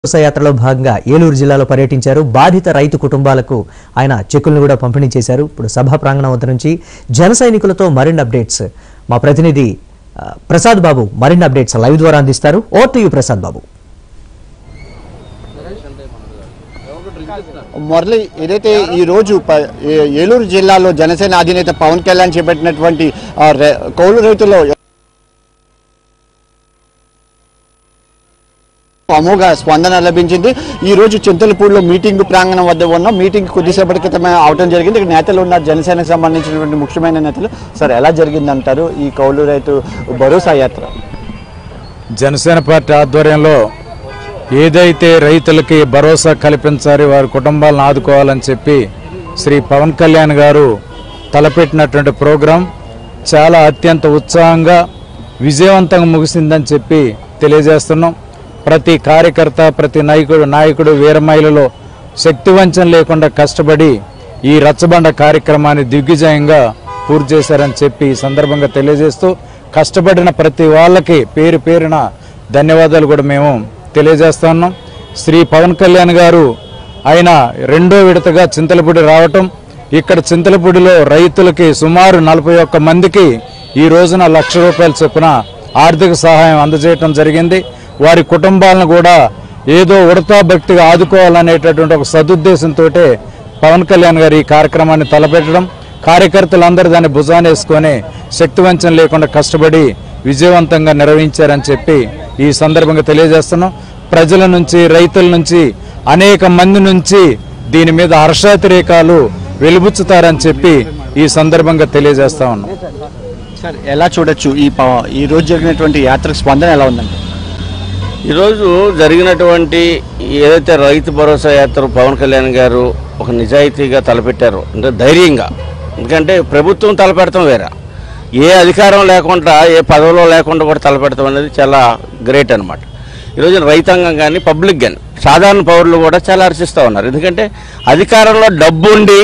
వ్యవసాయ యాత్రలో భాగంగా ఏలూరు జిల్లాలో పర్యటించారు బాధిత రైతు కుటుంబాలకు ఆయన చెక్కులను కూడా పంపిణీ చేశారు ఇప్పుడు సభా ప్రాంగణం వద్ద నుంచి జన సైనికులతో మరిన్ని అప్డేట్స్ మా ప్రతినిధి ఆ, ప్రసాద్ బాబు మరిన్ని అప్డేట్స్ లైవ్ ద్వారా అందిస్తారు over to you Prasad Babu Murali ఏదైతే ఈ రోజు ప- ఏ- ఏలూరు జిల్లాలో జనసేన అధినేత పవన్ కళ్యాణ్ చేపట్టినటువంటి ఆ, రే- కౌలు రైతులు అమోఘ స్పందన లభించింది ఈ రోజు చింతలపూడిలో మీటింగ్ ప్రాంగణం వద్ద ఉన్నాం మీటింగ్ కొద్దిసేపటి క్రితమే అవటం జరిగింది ఇక్కడ నేతలు ఉన్నారు జనసేనకు సంబంధించినటువంటి ముఖ్యమైన నేతలు సార్ ఎలా జరిగిందంటారు ఈ కౌలు రైతు భరోసా యాత్ర జనసేన పార్టీ ఆధ్వర్యంలో ఏదైతే రైతులకి భరోసా కల్పించాలి వారి కుటుంబాలను ఆదుకోవాలని చెప్పి శ్రీ పవన్ కళ్యాణ్ గారు తలపెట్టినటువంటి ప్రోగ్రాం చాలా అత్యంత ఉత్సాహంగా విజయవంతంగా ముగిసిందని చెప్పి తెలియజేస్తున్నాం ప్రతి కార్యకర్త ప్రతి నాయకుడు నాయకుడు వీరమహిళలో శక్తి వంచన లేకుండా కష్టపడి ఈ రచ్చబండ కార్యక్రమాన్ని దిగ్విజయంగా పూర్తి చేశారని చెప్పి ఈ సందర్భంగా తెలియజేస్తూ కష్టపడిన ప్రతి వాళ్ళకి పేరు పేరున ధన్యవాదాలు కూడా మేము తెలియజేస్తా ఉన్నాం శ్రీ పవన్ కళ్యాణ్ గారు ఆయన రెండో విడతగా చింతలపూడి రావటం ఇక్కడ చింతలపూడిలో రైతులకి సుమారు నలభై ఒక్క మందికి ఈ రోజున లక్ష రూపాయల చొప్పున ఆర్థిక సహాయం అందజేయటం జరిగింది వారి కుటుంబాలను కూడా ఏదో ఉడతా భక్తిగా ఆదుకోవాలనేటటువంటి ఒక సదుద్దేశంతో పవన్ కళ్యాణ్ గారు ఈ కార్యక్రమాన్ని తలపెట్టడం కార్యకర్తలందరూ దాన్ని భుజాన్ని వేసుకొని శక్తివంచన లేకుండా కష్టపడి విజయవంతంగా నిర్వహించారని చెప్పి ఈ సందర్భంగా తెలియజేస్తున్నాం ప్రజల నుంచి రైతుల నుంచి అనేక మంది నుంచి దీని మీద హర్షాతిరేకాలు వెలుబుచ్చుతారని చెప్పి ఈ సందర్భంగా తెలియజేస్తా ఉన్నాం సార్ ఎలా చూడొచ్చు ఈ ప- ఈ రోజు జరిగినటువంటి యాత్రకు స్పందన ఎలా ఉందండి ఈరోజు జరిగినటువంటి ఏదైతే రైతు భరోసా యాత్ర పవన్ కళ్యాణ్ గారు ఒక నిజాయితీగా తలపెట్టారో అంటే ధైర్యంగా ఎందుకంటే ప్రభుత్వం తలపెడతాం వేరే ఏ అధికారం లేకుండా ఏ పదవిలో లేకుండా కూడా తలపెడతాం అనేది చాలా గ్రేట్ అనమాట ఈరోజు రైతాంగం కానీ పబ్లిక్ కానీ సాధారణ పౌరులు కూడా చాలా హర్షిస్తూ ఉన్నారు ఎందుకంటే అధికారంలో డబ్బు ఉండి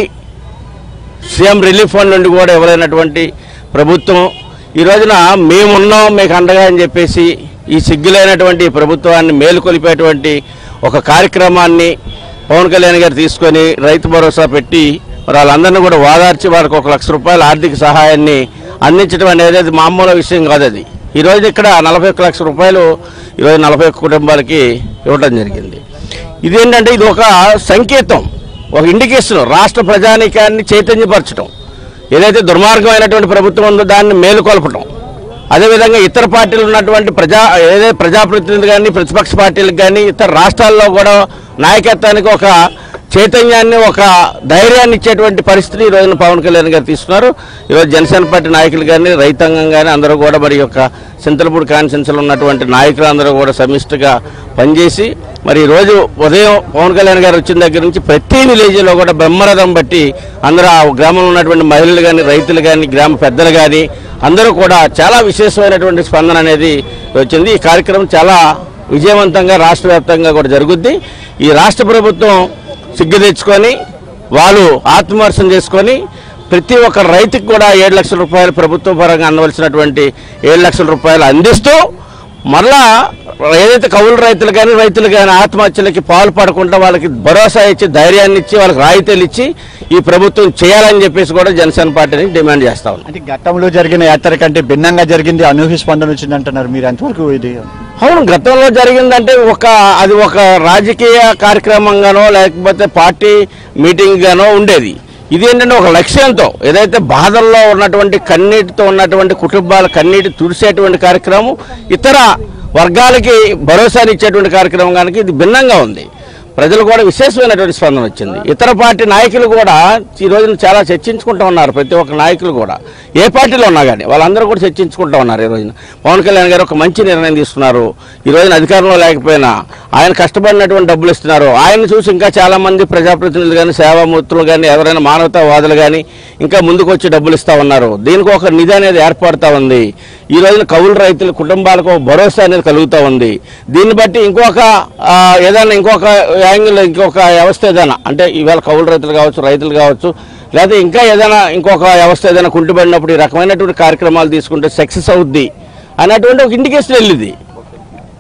సీఎం రిలీఫ్ ఫండ్ నుండి కూడా ఎవరైనటువంటి ప్రభుత్వం ఈ రోజున మేమున్నాం మీకు అండగా అని చెప్పేసి ఈ సిగ్గులైనటువంటి ప్రభుత్వాన్ని మేలుకొలిపేటువంటి ఒక కార్యక్రమాన్ని పవన్ కళ్యాణ్ గారు తీసుకొని రైతు భరోసా పెట్టి మరి వాళ్ళందరినీ కూడా వాదార్చి వారికి ఒక లక్ష రూపాయల ఆర్థిక సహాయాన్ని అందించడం అనేది అది మామూలు విషయం కాదు అది ఈ రోజు ఇక్కడ నలభై ఒక్క లక్షల రూపాయలు ఈరోజు నలభై ఒక్క కుటుంబాలకి ఇవ్వడం జరిగింది ఇదేంటంటే ఇది ఒక సంకేతం ఒక ఇండికేషన్ రాష్ట్ర ప్రజానీకాన్ని చైతన్యపరచడం ఏదైతే దుర్మార్గమైనటువంటి ప్రభుత్వం ఉందో దాన్ని మేలుకొల్పటం అదేవిధంగా ఇతర పార్టీలు ఉన్నటువంటి ప్రజా ఏదైతే ప్రజాప్రతినిధులు కానీ ప్రతిపక్ష పార్టీలకు కానీ ఇతర రాష్ట్రాల్లో కూడా నాయకత్వానికి ఒక చైతన్యాన్ని ఒక ధైర్యాన్ని ఇచ్చేటువంటి పరిస్థితి ఈ రోజున పవన్ కళ్యాణ్ గారు తీసుకున్నారు ఈరోజు జనసేన పార్టీ నాయకులు కానీ రైతాంగం కానీ అందరూ కూడా మరి యొక్క చింతలపూడి కాన్సెన్స్లో ఉన్నటువంటి నాయకులు అందరూ కూడా సమిష్టిగా పనిచేసి మరి ఈ రోజు ఉదయం పవన్ కళ్యాణ్ గారు వచ్చిన దగ్గర నుంచి ప్రతి విలేజ్లో కూడా బ్రహ్మరథం బట్టి అందరూ ఆ గ్రామంలో ఉన్నటువంటి మహిళలు కానీ రైతులు కానీ గ్రామ పెద్దలు కానీ అందరూ కూడా చాలా విశేషమైనటువంటి స్పందన అనేది వచ్చింది ఈ కార్యక్రమం చాలా విజయవంతంగా రాష్ట్ర వ్యాప్తంగా కూడా జరుగుద్ది ఈ రాష్ట్ర ప్రభుత్వం సిగ్గు తెచ్చుకొని వాళ్ళు ఆత్మహర్షం చేసుకొని ప్రతి ఒక్క రైతుకి కూడా ఏడు లక్షల రూపాయలు ప్రభుత్వ పరంగా అందవలసినటువంటి ఏడు లక్షల రూపాయలు అందిస్తూ మరలా ఏదైతే కౌలు రైతులు కానీ రైతులు కానీ ఆత్మహత్యలకి పాల్పడకుండా వాళ్ళకి భరోసా ఇచ్చి ధైర్యాన్ని ఇచ్చి వాళ్ళకి రాయితీలు ఇచ్చి ఈ ప్రభుత్వం చేయాలని చెప్పేసి కూడా జనసేన పార్టీని డిమాండ్ చేస్తా ఉన్నాం అంటే గతంలో జరిగిన యాత్ర కంటే భిన్నంగా జరిగింది అనూహ్య స్పందన వచ్చింది అంటున్నారు మీరు ఎంతవరకు ఇది అవును గతంలో జరిగిందంటే ఒక అది ఒక రాజకీయ కార్యక్రమంగానో లేకపోతే పార్టీ మీటింగ్ గానో ఉండేది ఇదేంటంటే ఒక లక్ష్యంతో ఏదైతే బాధల్లో ఉన్నటువంటి కన్నీటితో ఉన్నటువంటి కుటుంబాల కన్నీటి తుడిసేటువంటి కార్యక్రమం ఇతర వర్గాలకి భరోసాని ఇచ్చేటువంటి కార్యక్రమం కనుక ఇది భిన్నంగా ఉంది ప్రజలు కూడా విశేషమైనటువంటి స్పందన వచ్చింది ఇతర పార్టీ నాయకులు కూడా ఈ రోజున చాలా చర్చించుకుంటూ ఉన్నారు ప్రతి ఒక్క నాయకులు కూడా ఏ పార్టీలో ఉన్నా కానీ వాళ్ళందరూ కూడా చర్చించుకుంటూ ఉన్నారు ఈ రోజున పవన్ కళ్యాణ్ గారు ఒక మంచి నిర్ణయం తీసుకున్నారు ఈ రోజున అధికారంలో లేకపోయినా ఆయన కష్టపడినటువంటి డబ్బులు ఇస్తున్నారు ఆయన చూసి ఇంకా చాలా మంది ప్రజాప్రతినిధులు కానీ సేవామూర్తులు కానీ ఎవరైనా మానవతావాదులు కానీ ఇంకా ముందుకు వచ్చి డబ్బులు ఇస్తా ఉన్నారు దీనికి ఒక నిధి అనేది ఏర్పడుతూ ఉంది ఈ రోజున కౌలు రైతుల కుటుంబాలకు ఒక భరోసా అనేది కలుగుతూ ఉంది దీన్ని బట్టి ఇంకొక ఆ, ఏదైనా ఇంకొక యాంగిల్ ఇంకొక వ్యవస్థ ఏదైనా అంటే ఈవేళ కౌలు రైతులు కావచ్చు రైతులు కావచ్చు లేదా ఇంకా ఏదైనా ఇంకొక వ్యవస్థ ఏదైనా కుంటుపడినప్పుడు ఈ రకమైనటువంటి కార్యక్రమాలు తీసుకుంటే సక్సెస్ అవుద్ది అన్నటువంటి ఒక ఇండికేషన్ వెళ్ళింది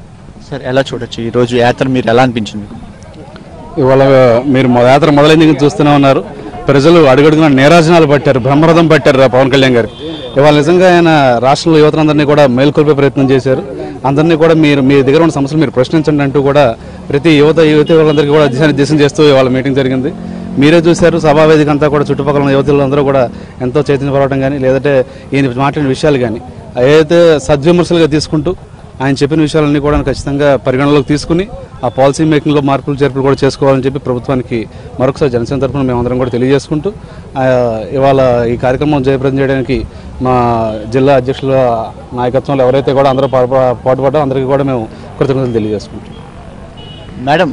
సార్ ఎలా చూడొచ్చు ఈ రోజు యాత్ర మీరు ఎలా అనిపించింది మీకు ఇవాళ మీరు మొ- యాత్ర మొదలైంది ఇంకా చూస్తూనే ఉన్నారు ప్రజలు అడుగడుగున నీరాజనాలు పట్టారు బ్రహ్మరథం పట్టారు రా పవన్ కళ్యాణ్ గారు ఇవాళ నిజంగా ఆయన రాష్ట్రంలో యువతలందరినీ కూడా మేల్కొల్పే ప్రయత్నం చేశారు అందరినీ కూడా మీరు మీ దగ్గర ఉన్న సమస్యలు మీరు ప్రశ్నించండి అంటూ కూడా ప్రతి యువత యువతి వాళ్ళందరికీ కూడా దిశానిర్దేశం చేస్తూ ఇవాళ మీటింగ్ జరిగింది మీరే చూశారు సభావేదిక అంతా కూడా చుట్టుపక్కల ఉన్న యువతులు అందరూ కూడా ఎంతో చైతన్య పడవడం కానీ లేదంటే ఈయన మాట్లాడిన విషయాలు కానీ ఏదైతే సద్విమర్శలుగా తీసుకుంటూ ఆయన చెప్పిన విషయాలన్నీ కూడా ఖచ్చితంగా పరిగణలోకి తీసుకుని ఆ పాలసీ మేకింగ్లో మార్పులు చేర్పులు కూడా చేసుకోవాలని చెప్పి ప్రభుత్వానికి మరొకసారి జనసేన తరఫున మేమందరం కూడా తెలియజేసుకుంటూ ఆ, ఇవాళ ఈ కార్యక్రమం జయప్రదం చేయడానికి మా జిల్లా అధ్యక్షుల నాయకత్వంలో ఎవరైతే కూడా అందరూ పాటు పాటుపడ్డారో అందరికీ కూడా మేము కృతజ్ఞతలు తెలియజేసుకుంటాం మేడం